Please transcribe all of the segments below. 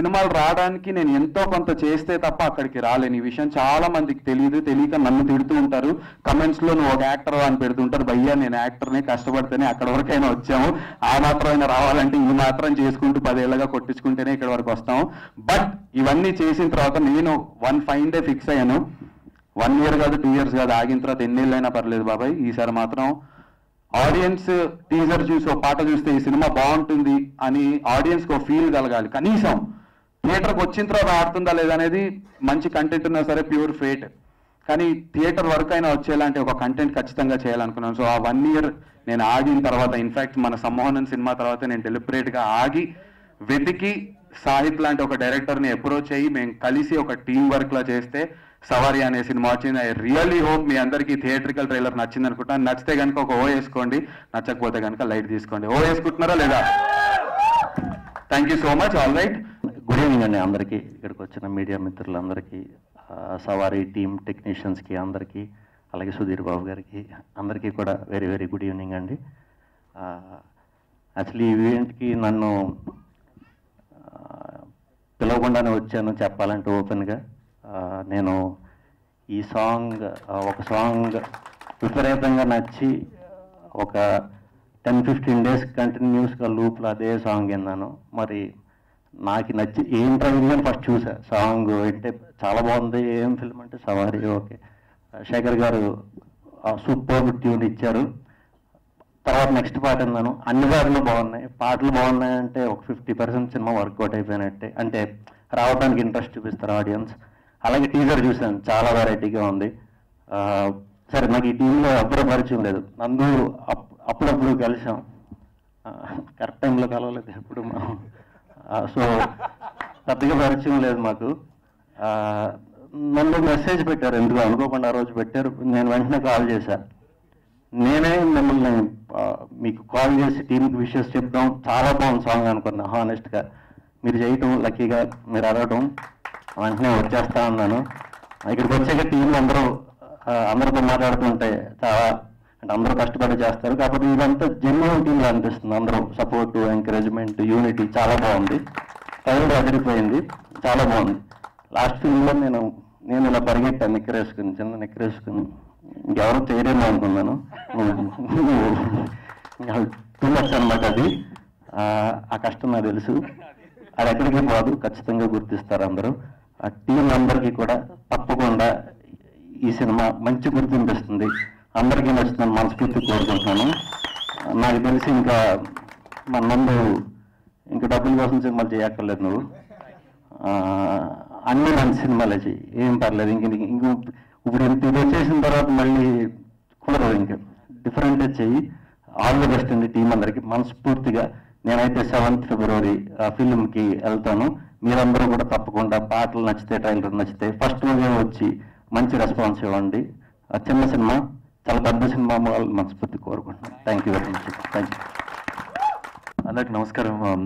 సినిమాలు రావడానికి నేను ఎంతో కొంత చేస్తే తప్ప అక్కడికి రాలేను ఈ విషయం చాలా మందికి తెలియదు తెలియక నన్ను తిడుతూ ఉంటారు కమెంట్స్ లో నువ్వు ఒక యాక్టర్ అని పెడుతుంటారు భయ్యా నేను యాక్టర్ని కష్టపడితేనే అక్కడ వరకైనా వచ్చాము ఆ మాత్రమైనా రావాలంటే ఈ మాత్రం చేసుకుంటూ పదేళ్లుగా కొట్టించుకుంటేనే ఇక్కడ వరకు వస్తాము బట్ ఇవన్నీ చేసిన తర్వాత నేను వన్ ఫైన్ డే ఫిక్స్ అయ్యాను వన్ ఇయర్ కాదు టూ ఇయర్స్ కాదు ఆగిన తర్వాత ఎన్నేళ్ళైనా పర్లేదు బాబాయ్ ఈసారి మాత్రం ఆడియన్స్ టీజర్ చూసి ఒక పాట చూస్తే ఈ సినిమా బాగుంటుంది అని ఆడియన్స్ కి ఫీల్ కలగాలి కనీసం థియేటర్కి వచ్చిన తర్వాత ఆడుతుందా లేదా అనేది మంచి కంటెంట్ ఉన్నా సరే ప్యూర్ ఫేట్ కానీ థియేటర్ వరకు అయినా వచ్చేలాంటి ఒక కంటెంట్ ఖచ్చితంగా చేయాలనుకున్నాను సో ఆ వన్ ఇయర్ నేను ఆగిన తర్వాత ఇన్ఫాక్ట్ మన సమ్మోహనన్ సినిమా తర్వాత నేను డెలిబరేట్ గా ఆగి వెతికి సాహిత్ లాంటి ఒక డైరెక్టర్ ని అప్రోచ్ అయ్యి మేము కలిసి ఒక టీం వర్క్ లా చేస్తే సవారి అనే సినిమా వచ్చింది ఐ రియల్లీ హోప్ మీ అందరికీ థియేట్రికల్ ట్రైలర్ నచ్చింది అనుకుంటాను నచ్చితే కనుక ఒక ఓ వేసుకోండి నచ్చకపోతే కనుక లైట్ తీసుకోండి ఓ వేసుకుంటున్నారా లేదా thank you so much all right good evening అండి అందరికీ ఇక్కడికి వచ్చిన మీడియా మిత్రులందరికీ ఆ, సవారీ టీమ్ టెక్నీషియన్స్కి అందరికీ అలాగే సుధీర్ బాబు గారికి అందరికీ కూడా వెరీ వెరీ గుడ్ ఈవినింగ్ అండి యాక్చువల్లీ ఈ ఈవెంట్కి నన్ను ఆ, పిలవకుండానే వచ్చాను చెప్పాలంటే ఓపెన్గా నేను ఈ సాంగ్ ఆ, ఒక సాంగ్ విపరీతంగా నచ్చి ఒక టెన్ ఫిఫ్టీన్ డేస్ కంటిన్యూస్గా లూప్లో అదే సాంగ్ విన్నాను మరి నాకు నచ్చి ఏం ట్రైన్ అని ఫస్ట్ చూసా సాంగ్ అంటే చాలా బాగుంది ఏం ఫిల్మ్ అంటే సవారీ ఓకే శేఖర్ గారు సూపర్ ట్యూన్ ఇచ్చారు తర్వాత నెక్స్ట్ పాట విన్నాను అన్ని పాటలు బాగున్నాయి పాటలు బాగున్నాయి అంటే ఒక ఫిఫ్టీ పర్సెంట్ సినిమా వర్కౌట్ అయిపోయినట్టే అంటే రావడానికి ఇంట్రెస్ట్ చూపిస్తారు ఆడియన్స్ అలాగే టీజర్ చూశాను చాలా వెరైటీగా ఉంది ఆ, సరే నాకు ఈ టీంలో ఎవ్వరూ పరిచయం లేదు నందు అప్- అప్పుడప్పుడు కలిసాం కరెక్ట్ టైంలో కలవలేదు ఎప్పుడు మనం సో పెద్దగా పరిచయం లేదు మాకు ఆ, నన్ను మెసేజ్ పెట్టారు ఎందుకు అనుకోకుండా ఆ రోజు పెట్టారు నేను వెంటనే కాల్ చేశాను నేనే మిమ్మల్ని ఆ, మీకు కాల్ చేసి టీంకి విషెస్ చెప్దాం చాలా బాగుంది సాంగ్ అనుకున్నా హానెస్ట్గా మీరు చేయటం లక్కీగా మీరు అడగటం వెంటనే వచ్చేస్తా ఉన్నాను ఇక్కడికి వచ్చాక టీం అందరూ ఆ, అందరితో మాట్లాడుతుంటే చాలా అంటే అందరూ కష్టపడి చేస్తారు కాకపోతే ఇదంతా జెన్యున్ టీంలో అనిపిస్తుంది అందరూ సపోర్ట్ ఎంకరేజ్మెంట్ యూనిటీ చాలా బాగుంది టైం అదిరిపోయింది చాలా బాగుంది లాస్ట్ ఫిల్మ్లో నేను నేను ఇలా పరిగెట్టాను నిక్కరేసుకుని చిన్న నిక్కరేసుకుని ఇంకెవరో చేయరేమో అనుకున్నాను టూ మచ్ అనమాట అది ఆ, ఆ కష్టం నాకు తెలుసు అది ఎక్కడికి పోదు ఖచ్చితంగా గుర్తిస్తారు అందరూ ఆ టీం అందరికీ కూడా తప్పకుండా ఈ సినిమా మంచి గుర్తింపు ఇస్తుంది అందరికీ నచ్చుతుందని మనస్ఫూర్తి కోరుకుంటున్నాను నాకు తెలిసి ఇంకా మన ముందు ఇంకా డబ్బుల కోసం సినిమాలు చేయక్కర్లేదు నువ్వు ఆ, అన్ని మంచి సినిమాలే చెయ్యి ఏం పర్లేదు ఇంక ఇంక ఇంక ఇప్పుడు ఇంత ఇది వచ్చేసిన తర్వాత మళ్ళీ కుదరదు ఇంకా డిఫరెంట్ చెయ్యి ఆల్ ది బెస్ట్ అండి టీం అందరికి మనస్ఫూర్తిగా నేనైతే సెవెంత్ ఫిబ్రవరి ఆ ఫిల్మ్కి వెళ్తాను మీరందరూ కూడా తప్పకుండా పాటలు నచ్చితే ట్రైలర్ నచ్చితే ఫస్ట్ రోజే వచ్చి మంచి రెస్పాన్స్ ఇవ్వండి ఆ చిన్న సినిమా చాలా పెద్ద సినిమా వాళ్ళు మనస్ఫూర్తి కోరుకుంటున్నాను thank you very much thank you అందరికి నమస్కారం ఆమ్,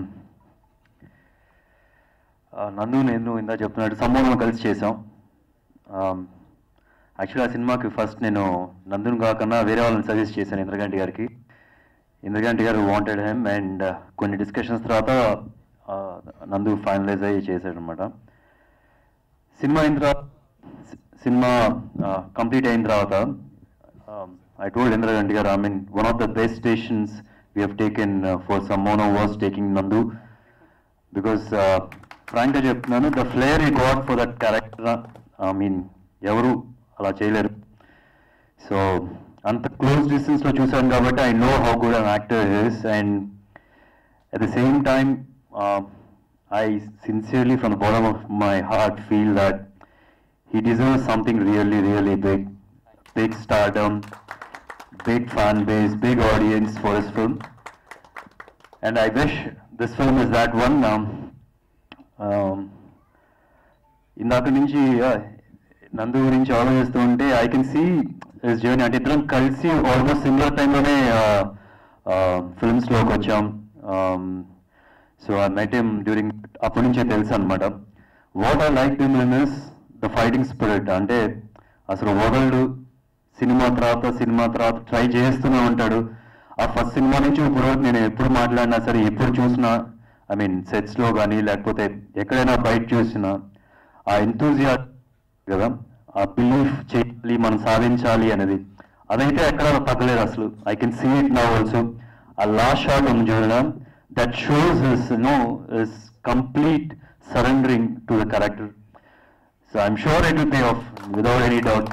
ఆ, నందు నేను ఇందా చెప్తున్నట్టు సంభవం కలిసి చేసాం యాక్చువల్లీ ఆ సినిమాకి ఫస్ట్ నేను నందుని కాకుండా వేరే వాళ్ళని సజెస్ట్ చేశాను ఇంద్రగంటి గారికి ఇంద్రగంటి గారు వాంటెడ్ హెమ్ అండ్ కొన్ని డిస్కషన్స్ తర్వాత ఆ, నందు ఫైనలైజ్ అయ్యి చేశాడు అనమాట సినిమా అయిన తర్వాత సినిమా కంప్లీట్ అయిన తర్వాత ఐ టోల్డ్ ఇంద్రగంటి గారు I mean one of the best stations we have taken for some mono was taking Nandu because ఫ్రాంక్గా చెప్తున్నాను the flair he got for that character I mean ఎవరు అలా చేయలేరు సో అంత క్లోజ్ డిస్టెన్స్ లో చూసాను కాబట్టి I know how good an actor is and at the same time I sincerely from the bottom of my heart feel that he deserves something really, really big. Big stardom, big fan base, big audience for his film. And I wish this film is that one. Um, um, ఇందాక నుంచి uh, నందు గురించి ఆలోచిస్తూ ఉంటే I can see his journey అంటే ఇద్దరం కలిసి almost similar టైంలోనే ఫిల్మ్స్లోకి వచ్చాం so I met him during అప్పటి నుంచే తెలుసు అనమాట what I like him in is the fighting spirit అంటే అసలు వదలడు సినిమా తర్వాత సినిమా తర్వాత ట్రై చేస్తూనే ఉంటాడు ఆ ఫస్ట్ సినిమా నుంచి ఇప్పుడు వరకు నేను ఎప్పుడు మాట్లాడినా సరే ఎప్పుడు చూసినా ఐ మీన్ సెట్స్లో కానీ లేకపోతే ఎక్కడైనా బయట చూసినా ఆ ఎంతూజియా కదా ఆ బిలీఫ్ చేయాలి మనం సాధించాలి అనేది అదైతే ఎక్కడ తగ్గలేదు అసలు I can see it now also ఆ లాస్ట్ షాట్ ఉంది చూడడం that shows is no is complete surrendering to the character so I'm sure it will pay off without any doubt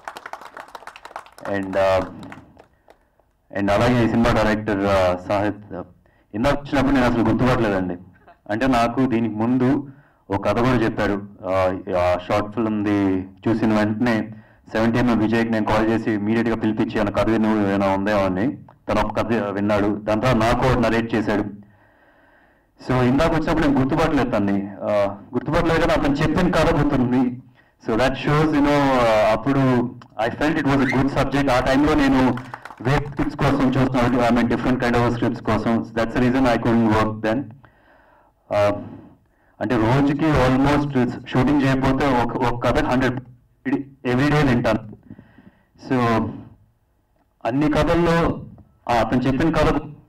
and and అలాగే ఈ సినిమా డైరెక్టర్ సాహిత్ ఇందాక వచ్చినప్పుడు నేను అసలు గుర్తుపట్టలేదండి అంటే నాకు దీనికి ముందు ఒక కథ కూడా చెప్పారు ఆ షార్ట్ ఫిల్మ్ది చూసిన వెంటనే సెవెంటీ ఎంఎం విజయ్కి నేను కాల్ చేసి immediate గా పిలిపించి అన్న కథ నువ్వు ఏమైనా ఉందేమో అని తను ఒక కథ విన్నాడు దాని తర్వాత నాకు నరేట్ చేశాడు సో ఇందాక వచ్చినప్పుడు నేను గుర్తుపట్టలేదు తన్ని ఆ, గుర్తుపట్టలేదు కానీ అతను చెప్పిన కథ గుర్తుంది సో దట్ షోస్ యూనో అప్పుడు I felt it was good subject ఆ టైంలో నేను వేరే స్క్రిప్ట్స్ కోసం చూస్తున్నాను I mean different kind of scripts కోసం that's reason I could work then అంటే రోజుకి ఆల్మోస్ట్ షూటింగ్ చేయకపోతే ఒక ఒక కథ హండ్రెడ్ ఎవ్రీడే వింటాను సో అన్ని కథల్లో ఆ, అతను చెప్పిన కథ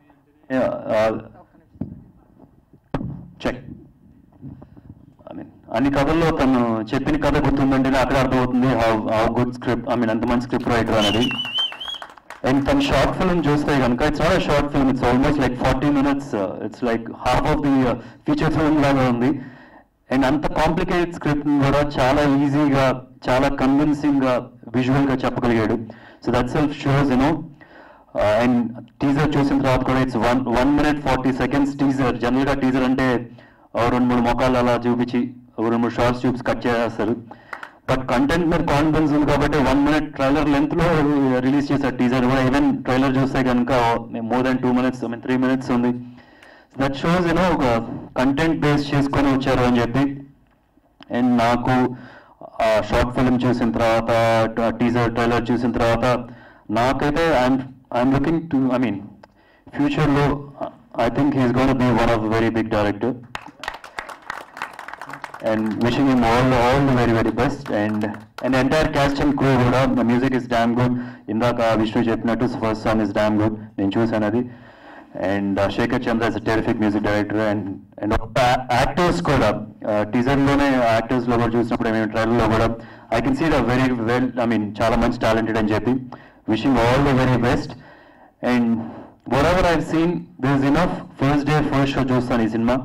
చెక్ ఐ మీన్ అన్ని కథల్లో తను చెప్పిన కథ గుర్తుందంటేనే అక్కడ అర్థమవుతుంది how how good script I mean ఎంత మంచి స్క్రిప్ట్ రైటర్ అనేది అండ్ తన షార్ట్ ఫిల్మ్ చూస్తే కనుక it's not short film it's almost like forty minutes it's like half of the feature film లాగా ఉంది అండ్ అంత కాంప్లికేటెడ్ స్క్రిప్ట్ కూడా చాలా ఈజీగా చాలా కన్విన్సింగ్ గా విజువల్ గా చెప్పగలిగాడు so that self shows you know and teaser చూసిన తర్వాత కూడా it's one one minute forty seconds teaser general గా టీజర్ అంటే ఓ రెండు మూడు మొక్కలు అలా చూపించి ఓ రెండు మూడు షార్ట్స్ చూపించి కట్ చేస్తారు బట్ కంటెంట్ మీద కాన్ఫిడెన్స్ ఉంది కాబట్టి వన్ మినిట్ ట్రైలర్ లెంత్ లో రిలీజ్ చేశారు టీజర్ కూడా ఈవెన్ ట్రైలర్ చూస్తే కనుక more than two minutes I mean three minutes ఉంది దట్ షోస్ యూనో ఒక కంటెంట్ బేస్ చేసుకొని వచ్చారు అని చెప్పి అండ్ నాకు ఆ షార్ట్ ఫిల్మ్ చూసిన తర్వాత టీజర్ ట్రైలర్ చూసిన తర్వాత నాకైతే I'm I'm looking to I mean ఫ్యూచర్లో I think he's gonna be one of very big director and wishing him all all the very very best and and entire cast and crew కూడా the music is damn good ఇందాక విష్ణు చెప్పినట్టు first song is damn good నేను చూసాను అది and Shekhar Chandra is terrific music director and and actors కూడా teaser లోనే actors లో కూడా చూసినప్పుడు మేము ట్రైలర్ లో కూడా I can see the very well I mean చాలా మంచి టాలెంటెడ్ అని చెప్పి wishing all the very best and wherever I seen this is enough first day first show చూస్తాను ఈ cinema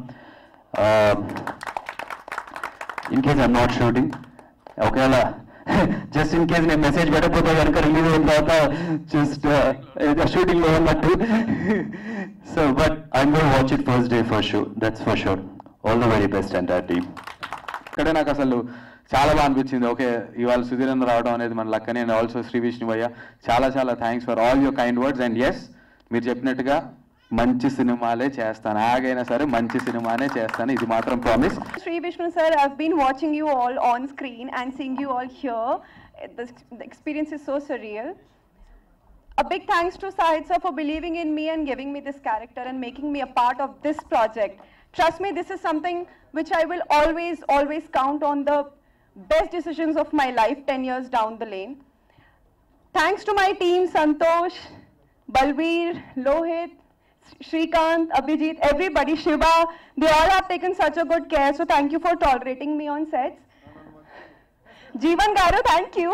in case I'm not shooting ఒకవేళ just in case నేను message పెట్టకపోతే కనుక రిలీజ్ అయిన తర్వాత జస్ట్ షూటింగ్ లో ఉన్నట్టు so but I'm gonna watch it first day first show that's for sure all the very best and team ఇక్కడే నాకు అసలు చాలా బాగా అనిపించింది ఓకే ఇవాళ సుధీరేంద్ర రావడం అనేది మన లక్కనే అండ్ ఆల్సో శ్రీ విష్ణువయ్య చాలా చాలా thanks for all your kind words and yes మీరు చెప్పినట్టుగా మంచి సినిమాలే చేస్తాను ఆగైనా సరే మంచి సినిమానే చేస్తాను ఇది మాత్రం promise Sri Vishnu sir, I've been watching you all on screen and seeing you all here. The, the experience is so surreal. A big thanks to Sahid sir for believing in me and giving me this character and making me a part of this project. Trust me, this is something which I will always, always count on the best decisions of my life 10 years down the lane. Thanks to my team, Santosh, Balbir, Lohit, Shrikant, Abhijit, everybody, Shiva, they all have taken such a good care. So thank you for tolerating me on sets. Jeevan Garu, thank you.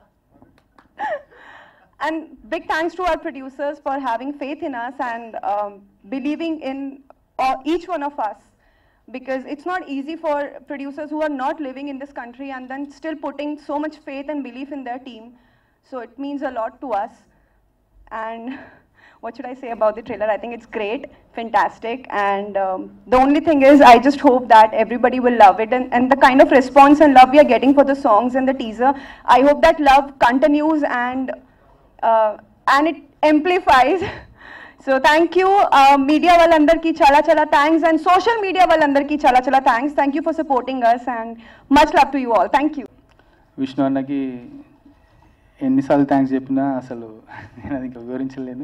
and big thanks to our producers for having faith in us and um, believing in uh, each one of us. Because it's not easy for producers who are not living in this country and then still putting so much faith and belief in their team. So it means a lot to us. And what should I say about the trailer? I think it's great, fantastic, and um, the only thing is, I just hope that everybody will love it, and, and the kind of response and love we are getting for the songs and the teaser, I hope that love continues and uh, and it amplifies. So thank you media వాళ్ళందరికీ చాలా చాలా thanks and social media వాళ్ళందరికీ చాలా చాలా thanks thank you for supporting us and much love to you all thank you Vishnu అన్నకి ఎన్నిసార్లు thanks చెప్పినా అసలు నేను అది ఇంకా వివరించలేను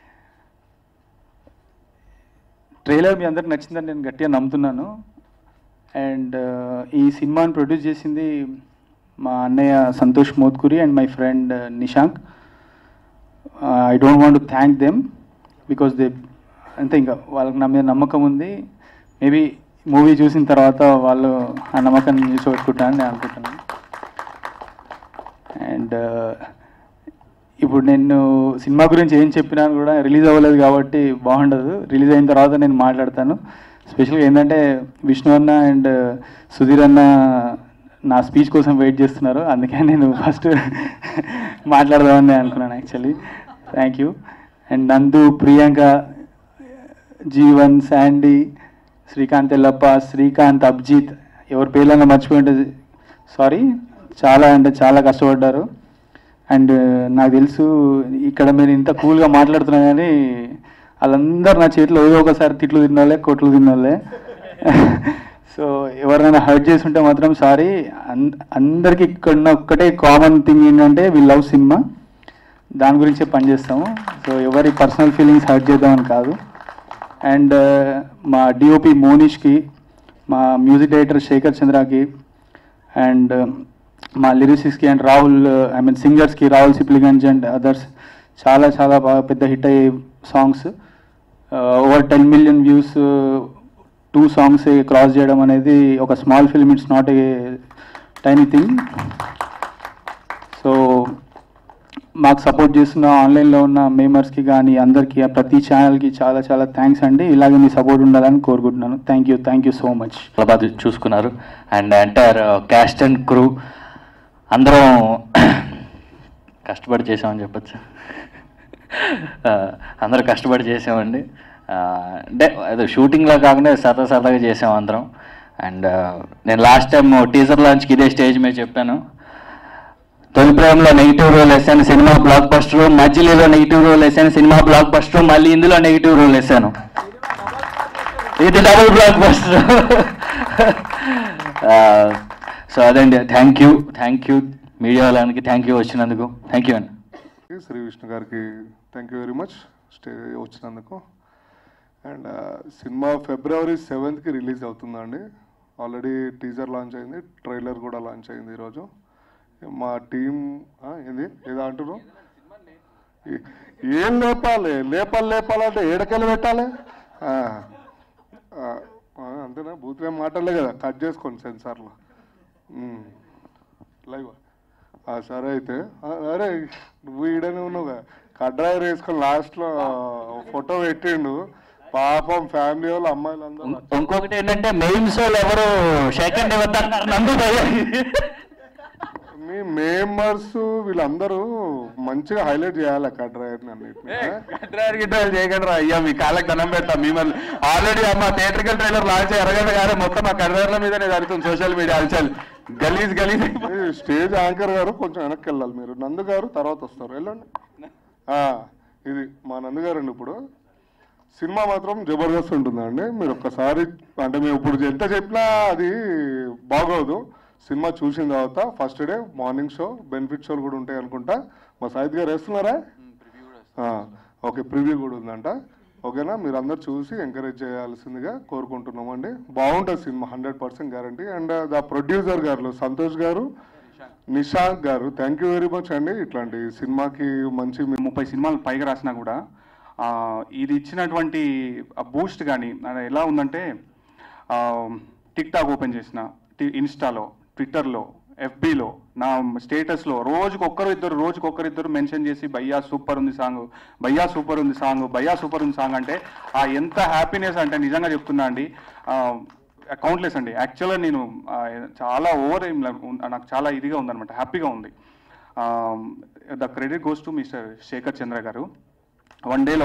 ట్రైలర్ మీ అందరికి నచ్చిందని నేను గట్టిగా నమ్ముతున్నాను అండ్ ఈ సినిమాని ప్రొడ్యూస్ చేసింది మా అన్నయ్య Santosh Modkuri and my friend Nishank I don't want to thank them because they అంతే ఇంకా వాళ్ళకి నా మీద నమ్మకం ఉంది మేబీ మూవీ చూసిన తర్వాత వాళ్ళు ఆ నమ్మకాన్ని నిలిచిపెట్టుకుంటారని నేను అనుకుంటున్నాను అండ్ ఇప్పుడు నేను సినిమా గురించి ఏం చెప్పినా కూడా రిలీజ్ అవ్వలేదు కాబట్టి బాగుండదు రిలీజ్ అయిన తర్వాత నేను మాట్లాడతాను స్పెషల్గా ఏంటంటే విష్ణు అన్న అండ్ సుధీర్ అన్న నా స్పీచ్ కోసం వెయిట్ చేస్తున్నారు అందుకే నేను ఫస్ట్ మాట్లాడదామని అనుకున్నాను actually thank you and Nandu Priyanka Jeevan Sandy Srikanth Yellappa Srikanth Abhijeet ఎవరి పేర్లన్నా మర్చిపోయింటే సారీ చాలా అంటే చాలా కష్టపడ్డారు అండ్ నాకు తెలుసు ఇక్కడ మీరు ఇంత కూల్గా మాట్లాడుతున్నా కానీ వాళ్ళందరూ నా చేతిలో ఏదో ఒకసారి తిట్లు తిన్నోళ్ళే కొట్లు తిన్నోళ్ళే సో ఎవరైనా హర్ట్ చేసి ఉంటే మాత్రం సారీ అందరికీ ఇక్కడ ఉన్న ఒక్కటే కామన్ థింగ్ ఏంటంటే వి లవ్ సినిమా దాని గురించే పనిచేస్తాము సో ఎవరి పర్సనల్ ఫీలింగ్స్ హర్ట్ చేద్దామని కాదు అండ్ మా డిఓపి మోనిష్కి మా మ్యూజిక్ డైరెక్టర్ శేఖర్ చంద్రకి అండ్ మా లిరిసిస్కి అండ్ రాహుల్ ఐ మీన్ సింగర్స్కి రాహుల్ సిప్లిగంజ్ అండ్ అదర్స్ చాలా చాలా బాగా పెద్ద హిట్ అయ్యే songs over ten million views two songs cross చేయడం అనేది ఒక small film it's not a tiny thing so మాకు సపోర్ట్ చేస్తున్న ఆన్లైన్లో ఉన్న మెంబర్స్కి కానీ అందరికీ ప్రతి ఛానల్కి చాలా చాలా థ్యాంక్స్ అండి ఇలాగే మీ సపోర్ట్ ఉండాలని కోరుకుంటున్నాను thank you thank you so much చాలా బాగా చూసుకున్నారు and entire cast and crew అందరం కష్టపడి చేసామని చెప్పచ్చు అందరూ కష్టపడి చేసామండి ఆ, అంటే అదే షూటింగ్లో కాకుండా సరదా సరదాగా చేసాం అందరం అండ్ నేను లాస్ట్ టైం టీజర్ లాంచ్కి ఇదే స్టేజ్ మీద చెప్పాను తొలి ప్రేమలో నెగిటివ్ రోల్ వేసాను సినిమా బ్లాక్ బస్టర్ మధ్యలో నెగిటివ్ రోల్ వేసాను సినిమా బ్లాక్ బస్టర్ మళ్ళీ ఇందులో నెగిటివ్ రోల్ వేసాను ఇది డబుల్ బ్లాక్ బస్టర్ సో అదండి thank you thank you media వాళ్ళకి థ్యాంక్ యూ వచ్చినందుకు థ్యాంక్ యూ అండి శ్రీ విష్ణు గారికి thank you very much stay వచ్చినందుకు అండ్ సినిమా ఫిబ్రవరి సెవెంత్కి రిలీజ్ అవుతుందండి ఆల్రెడీ టీజర్ లాంచ్ అయింది ట్రైలర్ కూడా లాంచ్ అయింది ఈరోజు మా టీం ఏంది ఏదో అంటున్నారు ఏ- ఏం లేపాలి లేపాలి లేపాలంటే ఏడకెళ్ళి పెట్టాలి ఆ, ఆ, ఆ, అంతేనా బూత్లేం మాటలే కదా కట్ చేసుకోండి సెన్సార్లో లైవ్ ఆ, సరే అయితే ఆ, అరే నువ్వు ఈడనే ఉన్నావుగా కడ్రాయర్ వేసుకొని లాస్ట్లో ఫోటో పెట్టిండు పాపం ఫ్యామిలీ వాళ్ళు అమ్మాయిలు అందరూ ఇంకొకటి ఏంటంటే మెయిన్ షోలు ఎవరు సెకండ్ ఇవ్వద్దన్నారు నందు భయ్య మీ మెంబర్స్ వీళ్ళందరూ మంచిగా హైలైట్ చేయాలి కడ్రాయర్ అన్నిటిని గిట్రాయర్ గిట్రాయర్ చేయకండి రా అయ్యా మీ కాళ్ళకి దండం పెడతాం మిమ్మల్ని ఆల్రెడీ అమ్మ థియేట్రికల్ ట్రైలర్ లాంచ్ అరగంట కాదు మొత్తం ఆ కడ్రాయర్ల మీదనే జరుగుతుంది సోషల్ మీడియా అల్చల్ గలీజ్ గలీజ్ ఈ స్టేజ్ యాంకర్ గారు కొంచెం వెనక్కి వెళ్ళాలి మీరు నందు గారు తర్వాత వస్తారు వెళ్ళండి ఆ, ఇది మా నందు గారు అండి ఇప్పుడు సినిమా మాత్రం జబర్దస్త్ ఉంటుందండి మీరు ఒక్కసారి అంటే మేము ఇప్పుడు ఎంత చెప్పినా అది బాగోదు సినిమా చూసిన తర్వాత first day morning show benefit షోలు కూడా ఉంటాయి అనుకుంటా మా సాహిత్ గారు వేస్తున్నారా ఆ, ఓకే ప్రివ్యూ కూడా ఉందంట ఓకేనా మీరు అందరు చూసి ఎంకరేజ్ చేయాల్సిందిగా కోరుకుంటున్నామండి బాగుంటుంది cinema hundred percent guarantee and the producer గారు సంతోష్ గారు నిషాంక్ గారు థ్యాంక్ యూ వెరీ మచ్ అండి ఇట్లాంటి సినిమాకి మంచి మీ- ముప్పై సినిమాలు పైగా రాసినా కూడా ఆ, ఇది ఇచ్చినటువంటి బూస్ట్ కానీ ఎలా ఉందంటే టిక్ టాక్ ఓపెన్ చేసిన టి- ఇన్స్టాలో ట్విట్టర్లో ఎఫ్బీలో నా స్టేటస్లో రోజుకు ఒక్కరు ఇద్దరు రోజుకు ఒక్కరిద్దరు మెన్షన్ చేసి భయ్యా సూపర్ ఉంది సాంగ్ భయ్యా సూపర్ ఉంది సాంగ్ భయ్యా సూపర్ ఉంది సాంగ్ అంటే ఆ ఎంత హ్యాపీనెస్ అంటే నిజంగా చెప్తున్నా అండి కౌంట్లెస్ అండి యాక్చువల్గా నేను ఆ, చాలా ఓవర్ ఏం లే- ఉన్- నాకు చాలా ఇదిగా ఉందన్నమాట హ్యాపీగా ఉంది the credit goes to mister Shekhar Chandra గారు వన్ డేలో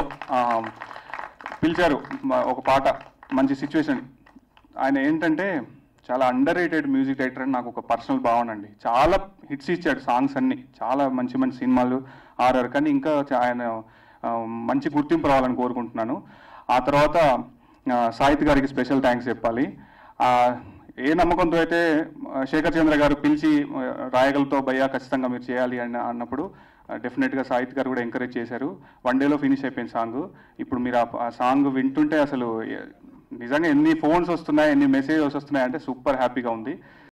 పిలిచారు మ- ఒక పాట మంచి సిచ్యువేషన్ ఆయన ఏంటంటే చాలా అండర్ రేటెడ్ మ్యూజిక్ డైరెక్టర్ అని నాకు ఒక పర్సనల్ భావన అండి చాలా హిట్స్ ఇచ్చాడు సాంగ్స్ అన్ని చాలా మంచి మంచి సినిమాలు ఆర్ఆర్ కానీ ఇంకా చా- ఆయన ఆ, మంచి గుర్తింపు రావాలని కోరుకుంటున్నాను ఆ తర్వాత ఆ, సాహిత్ గారికి స్పెషల్ థ్యాంక్స్ చెప్పాలి ఆ, ఏ నమ్మకంతో అయితే ఆ, శేఖర్ చంద్ర గారు పిలిచి ఆ, రాయగలతో భయ్యా ఖచ్చితంగా మీరు చేయాలి అని అన్నప్పుడు డెఫినెట్గా సాహిత్ గారు కూడా ఎంకరేజ్ చేశారు వన్ డేలో ఫినిష్ అయిపోయింది సాంగ్ ఇప్పుడు మీరు ఆ- ఆ సాంగ్ వింటుంటే అసలు ఏ- నిజంగా ఎన్ని ఫోన్స్ వస్తున్నాయి ఎన్ని మెసేజెస్ వస్తున్నాయి అంటే సూపర్ హ్యాపీగా ఉంది